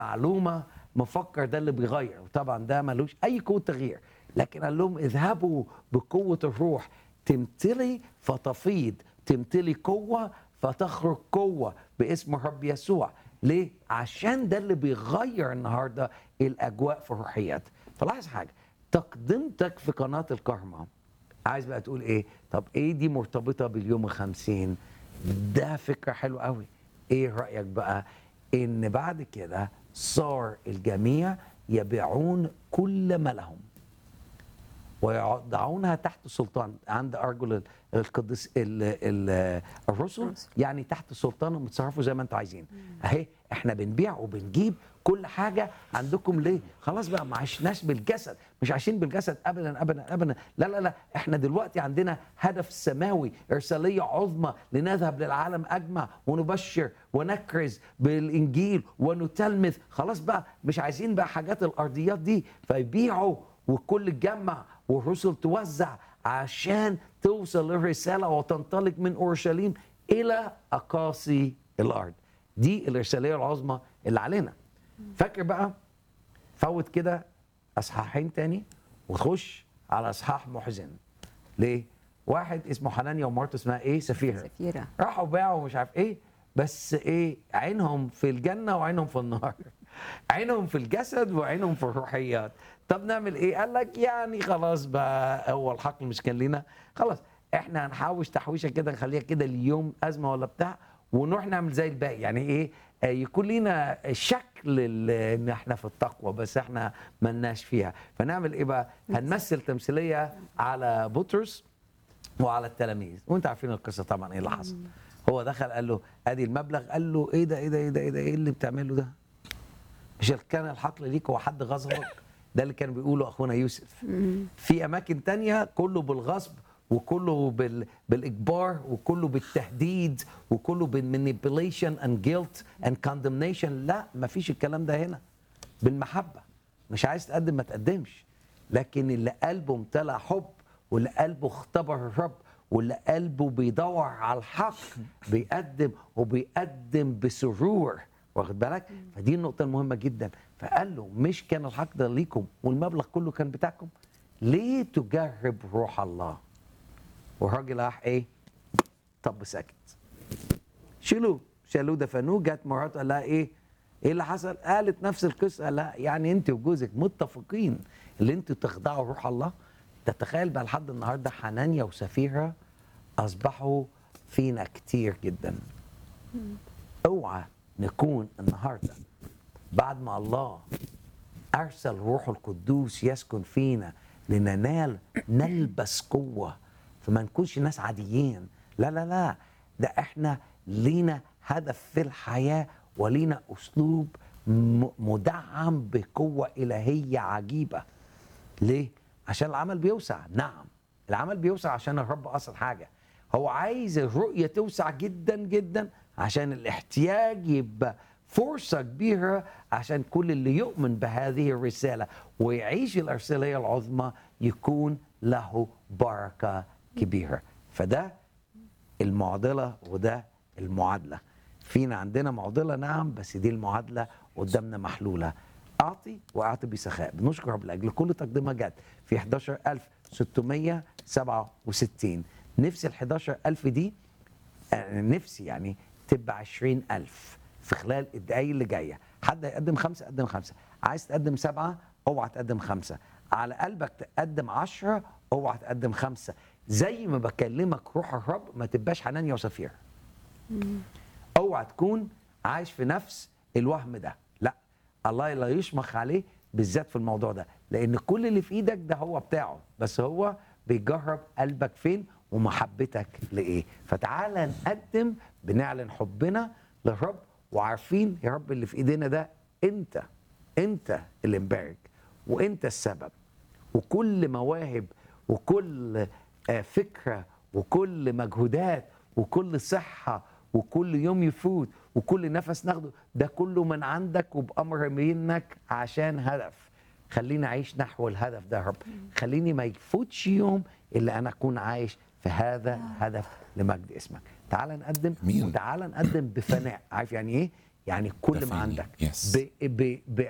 معلومه مفكر ده اللي بيغير وطبعا ده ملوش اي قوه تغيير لكن قال لهم اذهبوا بقوه الروح تمتلي فتفيض تمتلي قوه فتخرج قوه باسم الرب يسوع ليه عشان ده اللي بيغير النهارده الاجواء في الروحيات فلاحظ حاجه تقدمتك في قناه الكرمه عايز بقى تقول ايه طب ايه دي مرتبطه باليوم الخمسين ده فكره حلوه قوي ايه رايك بقى ان بعد كده صار الجميع يبيعون كل ما لهم ويضعونها تحت سلطان عند ارجل القديس ال- ال- الرسل الرسل. يعني تحت سلطانهم بتصرفوا زي ما انتوا عايزين اهي احنا بنبيع وبنجيب كل حاجه عندكم ليه خلاص بقى ما عشناش بالجسد مش عايشين بالجسد ابدا ابدا ابدا لا لا لا احنا دلوقتي عندنا هدف سماوي ارساليه عظمى لنذهب للعالم اجمع ونبشر ونكرز بالانجيل ونتلمذ خلاص بقى مش عايزين بقى حاجات الارضيات دي فيبيعوا والكل اتجمع والرسل توزع عشان توصل الرساله وتنطلق من اورشليم الى اقاصي الارض دي الارساليه العظمى اللي علينا فاكر بقى فوت كده اصحاحين تاني وتخش على اصحاح محزن ليه واحد اسمه حنانيا ومراته اسمها ايه سفيره سفيرة راحوا باعوا مش عارف ايه بس ايه عينهم في الجنه وعينهم في النار عينهم في الجسد وعينهم في الروحيات طب نعمل ايه قال لك يعني خلاص بقى هو الحقل مش كان لينا خلاص احنا هنحوش تحويشه كده نخليها كده اليوم ازمه ولا بتاع ونروح نعمل زي الباقي يعني ايه آه، يكون لينا شكل ال- ان احنا في التقوى بس احنا ملناش فيها فنعمل ايه بقى هنمثل تمثيليه على بطرس وعلى التلاميذ وانت عارفين القصه طبعا ايه اللي حصل هو دخل قال له ادي المبلغ قال له ايه ده ايه ده ايه ده ايه ده ايه اللي بتعمله ده مش كان الحقل ليك هو حد غصبك ده اللي كان بيقوله اخونا يوسف في اماكن تانية كله بالغصب وكله بال... بالاجبار وكله بالتهديد وكله بالمانيبيوليشن اند جيلت اند كوندمنيشن لا مفيش الكلام ده هنا بالمحبه مش عايز تقدم ما تقدمش لكن اللي قلبه امتلأ حب واللي قلبه اختبر الرب واللي قلبه بيدور على الحق بيقدم وبيقدم بسرور واخد بالك فدي النقطة المهمة جدا فقال له مش كان الحق ده ليكم والمبلغ كله كان بتاعكم ليه تجرب روح الله والراجل راح ايه طب ساكت شيلوه شالوه دفنوه جت مراته قال لها ايه ايه اللي حصل قالت نفس القصه قال لها يعني انت وجوزك متفقين اللي انتوا تخضعوا روح الله تتخيل بقى لحد النهارده حنانيا وسفيرة اصبحوا فينا كتير جدا اوعى نكون النهارده بعد ما الله ارسل روحه القدوس يسكن فينا لننال نلبس قوه فما نكونش ناس عاديين لا لا لا ده احنا لينا هدف في الحياه ولينا اسلوب م- مدعم بقوه الهيه عجيبه ليه عشان العمل بيوسع نعم العمل بيوسع عشان الرب اصل حاجه هو عايز الرؤيه توسع جدا جدا عشان الاحتياج يبقى فرصه كبيره عشان كل اللي يؤمن بهذه الرساله ويعيش الارساليه العظمى يكون له بركه كبيره فده المعضله وده المعادله فينا عندنا معضله نعم بس دي المعادله قدامنا محلوله اعطي واعطي بسخاء بنشكر رب لاجل كل تقدمه جت في 11667 نفسي ال 11000 دي آه، نفسي يعني تبقى 20000 في خلال الدقايق اللي جايه حد هيقدم خمسه قدم خمسه عايز تقدم سبعه اوعى تقدم خمسه على قلبك تقدم عشرة اوعى تقدم خمسه زي ما بكلمك روح الرب ما تبقاش حنانيا وسفير اوعى تكون عايش في نفس الوهم ده لا الله لا يشمخ عليه بالذات في الموضوع ده لان كل اللي في ايدك ده هو بتاعه بس هو بيجرب قلبك فين ومحبتك لايه فتعالى نقدم بنعلن حبنا للرب وعارفين يا رب اللي في ايدينا ده انت انت اللي مبارك وانت السبب وكل مواهب وكل آه، فكره وكل مجهودات وكل صحه وكل يوم يفوت وكل نفس ناخده ده كله من عندك وبامر منك عشان هدف خليني اعيش نحو الهدف ده يا رب خليني ما يفوتش يوم الا انا اكون عايش في هذا الهدف لمجد اسمك تعال نقدم مين؟ وتعال نقدم بفناء عارف يعني ايه يعني كل ما كفيني. عندك Yes. ب ب ب